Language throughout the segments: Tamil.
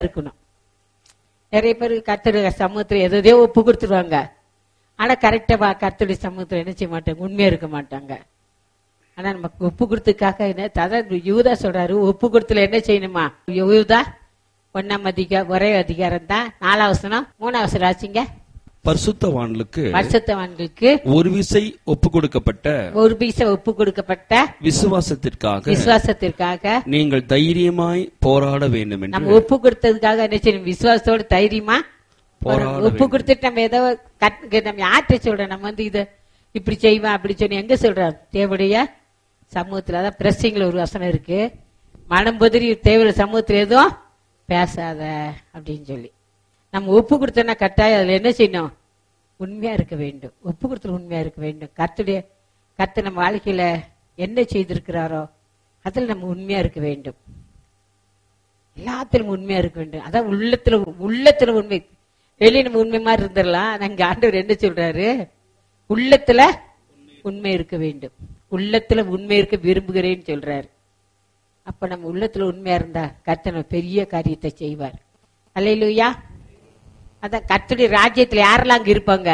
இருக்கணும் நிறைய பேர் கத்தரு சமூகத்துல எதையோ ஒப்பு கொடுத்துருவாங்க ஆனா கரெக்டா கத்தருடைய சமூகத்துல என்ன செய்ய மாட்டாங்க உண்மையா இருக்க மாட்டாங்க ஆனா நமக்கு ஒப்பு கொடுத்ததுக்காக என்ன அதான் யூதா சொல்றாரு ஒப்பு கொடுத்துல என்ன செய்யணுமா யூதா ஒன்னாம் அதிக ஒரே அதிகாரம் தான் நாலாவசனம் மூணாவசனம் ஆச்சுங்க பரிசுத்தவான்களுக்கு வருஷத்தவான்களுக்கு ஒரு விசை ஒப்பு கொடுக்கப்பட்ட ஒரு பைசா ஒப்பு கொடுக்கப்பட்ட விசுவாசத்திற்காக விசுவாசத்திற்காக நீங்கள் தைரியமாய் போராட வேண்டும் என்று நம்ம ஒப்பு கொடுத்ததுக்காக என்ன செய்யணும் விசுவாசத்தோட தைரியமா போராட ஒப்பு கொடுத்துட்டு நம்ம ஏதோ கத்- நம்ம யார்கிட்ட சொல்றோம் நம்ம வந்து இத இப்படி செய்வேன் அப்படி சொல்லி எங்க சொல்றோம் தேவடைய சமூகத்துல அதான் பிரசிங்ல ஒரு வசனம் இருக்கு மனம் பொதிரி தேவையில்ல சமூகத்துல எதுவும் பேசாத அப்படின்னு சொல்லி நம்ம ஒப்பு கொடுத்தோம்னா கட்டாயம் அதுல என்ன செய்யணும் உண்மையா இருக்க வேண்டும் ஒப்பு கொடுத்துல உண்மையா இருக்க வேண்டும் கத்துடைய கத்து நம்ம வாழ்க்கையில என்ன செய்திருக்கிறாரோ அதுல நம்ம உண்மையா இருக்க வேண்டும் எல்லாத்திலும் உண்மையா இருக்க வேண்டும் அதான் உள்ளத்துல உள்ளத்துல உண்மை வெளியே நம்ம உண்மை மாதிரி இருந்துடலாம் நாங்க ஆண்டவர் என்ன சொல்றாரு உள்ளத்துல உண்மை இருக்க வேண்டும் உள்ளத்துல உண்மை இருக்க விரும்புகிறேன்னு சொல்றாரு அப்ப நம்ம உள்ளத்துல உண்மையா இருந்தா கர்த்தர் பெரிய காரியத்தை செய்வார் அல்லையிலுயா அதான் கர்த்தருடைய ராஜ்யத்துல யாரெல்லாம் அங்க இருப்பாங்க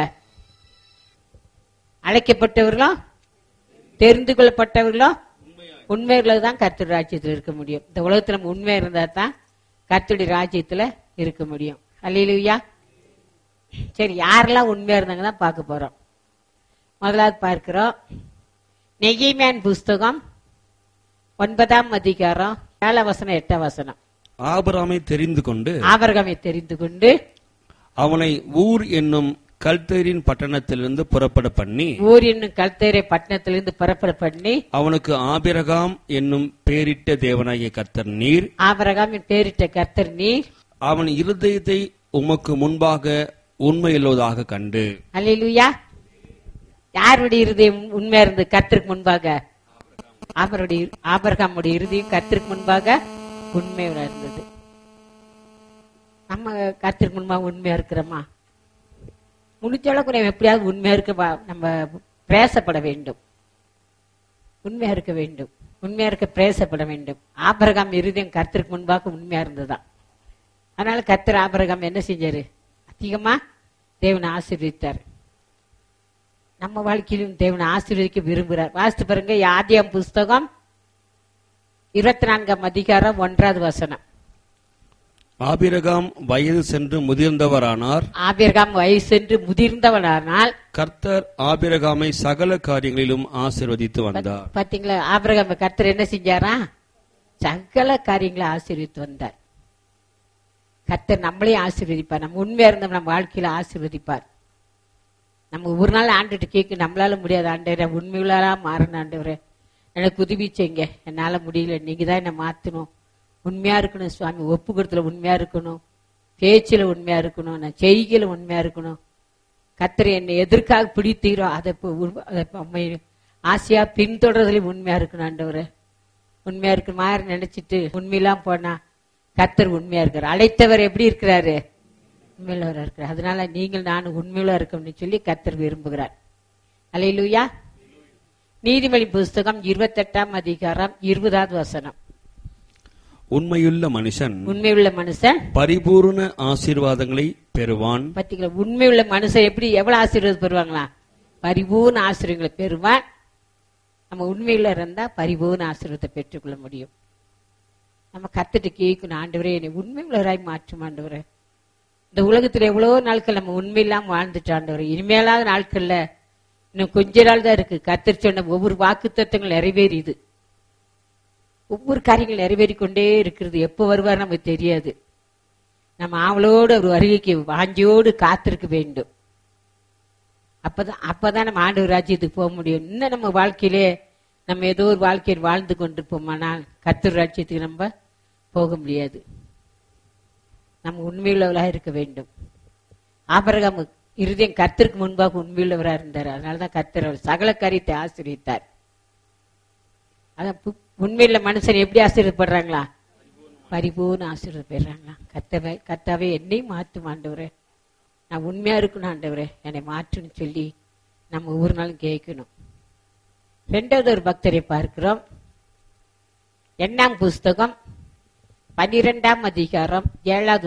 அழைக்கப்பட்டவர்களும் தெரிந்து கொள்ளப்பட்டவர்களும் உண்மைகளை தான் கர்த்தர் ராஜ்யத்துல இருக்க முடியும் இந்த உலகத்துல நம்ம உண்மையா இருந்தா தான் கர்த்தருடைய ராஜ்யத்துல இருக்க முடியும் அல்லையிலுயா சரி யாரெல்லாம் உண்மையா இருந்தாங்க தான் பார்க்க போறோம் முதலாவது பார்க்கிறோம் நெகிமேன் புஸ்தகம் ஒன்பதாம் அதிகாரம் ஏழாம் வசனம் எட்டாம் வசனம் ஆபிரகாமை தெரிந்து கொண்டு ஆபரகமை தெரிந்து கொண்டு அவனை ஊர் என்னும் கல்தேரின் பட்டணத்திலிருந்து புறப்பட பண்ணி ஊர் என்னும் கல்தேரை பட்டணத்திலிருந்து புறப்பட பண்ணி அவனுக்கு ஆபிரகாம் என்னும் பேரிட்ட தேவனாகிய கர்த்தர் நீர் ஆபரகாமின் பேரிட்ட கர்த்தர் நீர் அவன் இருதயத்தை உமக்கு முன்பாக உண்மையுள்ளதாக கண்டு அல்லேலூயா யாருடைய இருதயம் உண்மையா இருந்து கர்த்தருக்கு முன்பாக அவருடைய ஆபரகாமுடைய இருதயம் கர்த்தருக்கு முன்பாக உண்மையா இருந்தது நம்ம கர்த்தருக்கு முன்பாக உண்மையா இருக்கிறோமா முடிஞ்ச அளவுக்கு நம்ம எப்படியாவது உண்மையா இருக்க வா- நம்ம பிரயாசப்பட வேண்டும் உண்மையா இருக்க வேண்டும் உண்மையா இருக்க பிரயாசப்பட வேண்டும் ஆபரகாம் இருதயம் கர்த்தருக்கு முன்பாக உண்மையா இருந்ததா அதனால கர்த்தர் ஆபரகாம் என்ன செஞ்சாரு அதிகமா தேவனை ஆசீர்வதித்தார் நம்ம வாழ்க்கையிலும் தேவனை ஆசீர்வதிக்க விரும்புகிறார் வாசித்து பாருங்க ஆதியாம் புஸ்தகம் இருபத்தி நான்காம் அதிகாரம் ஒன்றாவது வசனம் ஆபிரகாம் வயது சென்று முதிர்ந்தவரானார் ஆபிரகாம் வயசென்று முதிர்ந்தவனானால் கர்த்தர் ஆபிரகாமை சகல காரியங்களிலும் ஆசீர்வதித்து வந்தார் பாத்தீங்களா ஆபிரகாம் கர்த்தர் என்ன செஞ்சாரா சகல காரியங்களை ஆசீர்வித்து வந்தார் கர்த்தர் நம்மளையும் ஆசீர்வதிப்பார் நம்ம உண்மையா இருந்தோம் நம்ம வாழ்க்கையில ஆசீர்வதிப்பார் நம்ம ஒரு நாள் ஆண்டுட்டு கேட்க நம்மளால முடியாது ஆண்டவரே உண்மையுள்ளா மாறணும் ஆண்டவரே எனக்கு உதவி செய்யுங்க என்னால முடியல நீங்க தான் என்ன மாத்தணும் உண்மையா இருக்கணும் சுவாமி ஒப்பு கொடுத்துல உண்மையா இருக்கணும் பேச்சுல உண்மையா இருக்கணும் நான் செய்கையில உண்மையா இருக்கணும் கத்தரை என்னை எதற்காக பிடித்தீரோ அதை இப்ப உரு- அதை இப்ப உம்மை ஆசையா பின்தொடர்றதுலயும் உண்மையா இருக்கணும் ஆண்டவரே உண்மையா இருக்கு மாதிரி நினைச்சிட்டு உண்மையெல்லாம் போனா கத்தர் உண்மையா இருக்காரு அழைத்தவர் எப்படி இருக்கிறாரு உண்மையுள்ளவரா இருக்கிறார் அதனால நீங்கள் நான் உண்மையுள்ள இருக்கணும்னு சொல்லி கத்தர் விரும்புகிறார் அலையிலுயா நீதிமொழி புஸ்தகம் இருபத்தெட்டாம் அதிகாரம் இருபதாவது வசனம் உண்மையுள்ள மனுஷன் உண்மையுள்ள மனுஷன் பரிபூர்ண ஆசீர்வாதங்களை பெறுவான் பாத்தீங்களா உண்மையுள்ள மனுஷன் எப்படி எவ்வளவு ஆசீர்வாதம் பெறுவாங்களா பரிபூர்ண ஆசீர்வாதங்களை பெறுவான் நம்ம உண்மையில இருந்தா பரிபூர்ண ஆசீர்வாதத்தை பெற்றுக்கொள்ள முடியும் நம்ம கத்துட்டு கேட்கணும் ஆண்டவரே என்னை உண்மையுள்ளவராய் மாற்றும் ஆண்டவரே இந்த உலகத்துல எவ்வளவோ நாட்கள் நம்ம உண்மையில்லாம வாழ்ந்துட்டு ஆண்டவரே இனிமேலாத நாட்கள்ல இன்னும் கொஞ்ச நாள் தான் இருக்கு கத்தர் சொன்ன ஒவ்வொரு வாக்கு தத்துவங்கள் நிறைவேறிது ஒவ்வொரு காரியங்கள் நிறைவேறிக் கொண்டே இருக்கிறது எப்போ வருவார் நமக்கு தெரியாது நம்ம ஆவலோடு அவர் வருகைக்கு வாஞ்சியோடு காத்திருக்க வேண்டும் அப்பதான் அப்பதான் நம்ம ஆண்டவர் ராஜ்யத்துக்கு போக முடியும் இன்னும் நம்ம வாழ்க்கையிலே நம்ம ஏதோ ஒரு வாழ்க்கையில் வாழ்ந்து கொண்டிருப்போமானால் கர்த்தர் ராஜ்யத்துக்கு நம்ம போக முடியாது நம்ம உண்மையுள்ளவர்களாக இருக்க வேண்டும் ஆபரகம் இருதயம் கர்த்தருக்கு முன்பாக உண்மையுள்ளவராக இருந்தார் அதனாலதான் கர்த்தர் அவர் சகல காரியத்தை ஆசீர்வித்தார் அதான் பு- உண்மையுள்ள மனுஷன் எப்படி ஆசீர்வப்படுறாங்களா பரிபூர்ண ஆசீர்வாதம் பெறாங்களா கத்தவை கத்தாவே என்னை மாற்றும் ஆண்டவரே நான் உண்மையா இருக்கணும் ஆண்டவரே என்னை மாற்றுன்னு சொல்லி நம்ம ஒவ்வொரு நாளும் கேட்கணும் ரெண்டாவது ஒரு பக்தரை பார்க்கிறோம் எண்ணாம் புஸ்தகம் பனிரெண்டாம் அதிகாரம் ஏழாவது